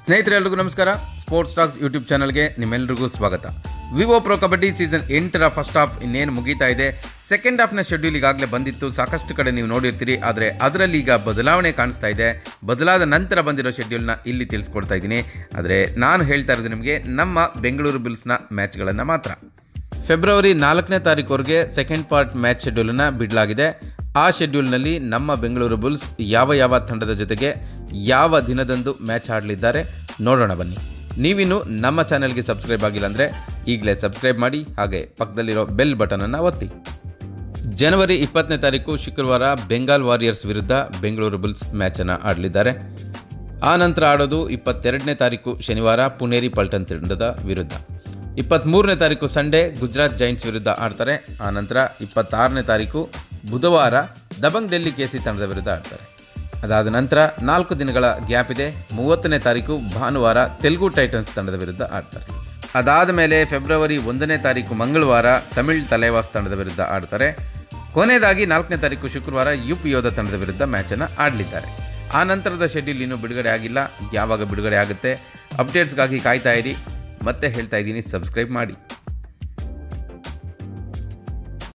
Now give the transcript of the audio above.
ಸ್ನೇಹಿತರೆಲ್ಲರಿಗೂ ನಮಸ್ಕಾರ sports tax YouTube ಚಾನಲ್ಗೆ ನಿಮ್ಮೆಲ್ಲರಿಗೂ ಸ್ವಾಗತ ವಿವೋ ಪ್ರೊ ಕಬಡ್ಡಿ ಸೀಸನ್ ಎಂಟರ ಫಸ್ಟ್ ಹಾಫ್ ಇನ್ನೇನು ಮುಗೀತಾ ಇದೆ ಸೆಕೆಂಡ್ ಹಾಫ್ನ ಶೆಡ್ಯೂಲ್ ಈಗಾಗಲೇ ಬಂದಿತ್ತು ಸಾಕಷ್ಟು ಕಡೆ ನೀವು ನೋಡಿರ್ತೀರಿ ಆದರೆ ಅದರಲ್ಲಿ ಈಗ ಬದಲಾವಣೆ ಕಾಣಿಸ್ತಾ ಇದೆ ಬದಲಾದ ನಂತರ ಬಂದಿರೋ ಶೆಡ್ಯೂಲ್ನ ಇಲ್ಲಿ ತಿಳಿಸ್ಕೊಡ್ತಾ ಇದ್ದೀನಿ ಆದರೆ ನಾನು ಹೇಳ್ತಾ ಇರೋದು ನಿಮಗೆ ನಮ್ಮ ಬೆಂಗಳೂರು ಬಿಲ್ಸ್ನ ಮ್ಯಾಚ್ಗಳನ್ನು ಮಾತ್ರ ಫೆಬ್ರವರಿ ನಾಲ್ಕನೇ ತಾರೀಕುವರೆಗೆ ಸೆಕೆಂಡ್ ಪಾರ್ಟ್ ಮ್ಯಾಚ್ ಶೆಡ್ಯೂಲನ್ನು ಬಿಡಲಾಗಿದೆ ಆ ಶೆಡ್ಯೂಲ್ನಲ್ಲಿ ನಮ್ಮ ಬೆಂಗಳೂರು ಬುಲ್ಸ್ ಯಾವ ಯಾವ ತಂಡದ ಜೊತೆಗೆ ಯಾವ ದಿನದಂದು ಮ್ಯಾಚ್ ಆಡಲಿದ್ದಾರೆ ನೋಡೋಣ ಬನ್ನಿ ನೀವಿನ್ನು ನಮ್ಮ ಚಾನೆಲ್ಗೆ ಸಬ್ಸ್ಕ್ರೈಬ್ ಆಗಿಲ್ಲ ಅಂದರೆ ಈಗಲೇ ಸಬ್ಸ್ಕ್ರೈಬ್ ಮಾಡಿ ಹಾಗೆ ಪಕ್ಕದಲ್ಲಿರೋ ಬೆಲ್ ಬಟನನ್ನು ಒತ್ತಿ ಜನವರಿ ಇಪ್ಪತ್ತನೇ ತಾರೀಕು ಶುಕ್ರವಾರ ಬೆಂಗಾಲ್ ವಾರಿಯರ್ಸ್ ವಿರುದ್ಧ ಬೆಂಗಳೂರು ಬುಲ್ಸ್ ಮ್ಯಾಚನ್ನು ಆಡಲಿದ್ದಾರೆ ಆ ನಂತರ ಆಡೋದು ಇಪ್ಪತ್ತೆರಡನೇ ತಾರೀಕು ಶನಿವಾರ ಪುಣೇರಿ ಪಲ್ಟನ್ ತಂಡದ ವಿರುದ್ಧ ಇಪ್ಪತ್ತ್ಮೂರನೇ ತಾರೀಕು ಸಂಡೇ ಗುಜರಾತ್ ಜೈಂಟ್ಸ್ ವಿರುದ್ಧ ಆಡ್ತಾರೆ ಆ ನಂತರ ಇಪ್ಪತ್ತಾರನೇ ತಾರೀಕು ಬುಧವಾರ ದಬಂಗ್ ಡೆಲ್ಲಿ ಕೆಸಿ ತಂಡದ ವಿರುದ್ಧ ಆಡ್ತಾರೆ ಅದಾದ ನಂತರ ನಾಲ್ಕು ದಿನಗಳ ಗ್ಯಾಪ್ ಇದೆ ಮೂವತ್ತನೇ ತಾರೀಕು ಭಾನುವಾರ ತೆಲುಗು ಟೈಟನ್ಸ್ ತಂಡದ ವಿರುದ್ಧ ಆಡ್ತಾರೆ ಅದಾದ ಮೇಲೆ ಫೆಬ್ರವರಿ ಒಂದನೇ ತಾರೀಕು ಮಂಗಳವಾರ ತಮಿಳ್ ತಲೇವಾಸ್ ತಂಡದ ವಿರುದ್ಧ ಆಡ್ತಾರೆ ಕೊನೆಯದಾಗಿ ನಾಲ್ಕನೇ ತಾರೀಕು ಶುಕ್ರವಾರ ಯು ಪಿ ಯೋಧ ತಂಡದ ವಿರುದ್ಧ ಮ್ಯಾಚನ್ನು ಆಡಲಿದ್ದಾರೆ ಆ ನಂತರದ ಶೆಡ್ಯೂಲ್ ಇನ್ನೂ ಬಿಡುಗಡೆ ಆಗಿಲ್ಲ ಯಾವಾಗ ಬಿಡುಗಡೆ ಆಗುತ್ತೆ ಅಪ್ಡೇಟ್ಸ್ಗಾಗಿ ಕಾಯ್ತಾ ಇರಿ ಮತ್ತೆ ಹೇಳ್ತಾ ಇದ್ದೀನಿ ಸಬ್ಸ್ಕ್ರೈಬ್ ಮಾಡಿ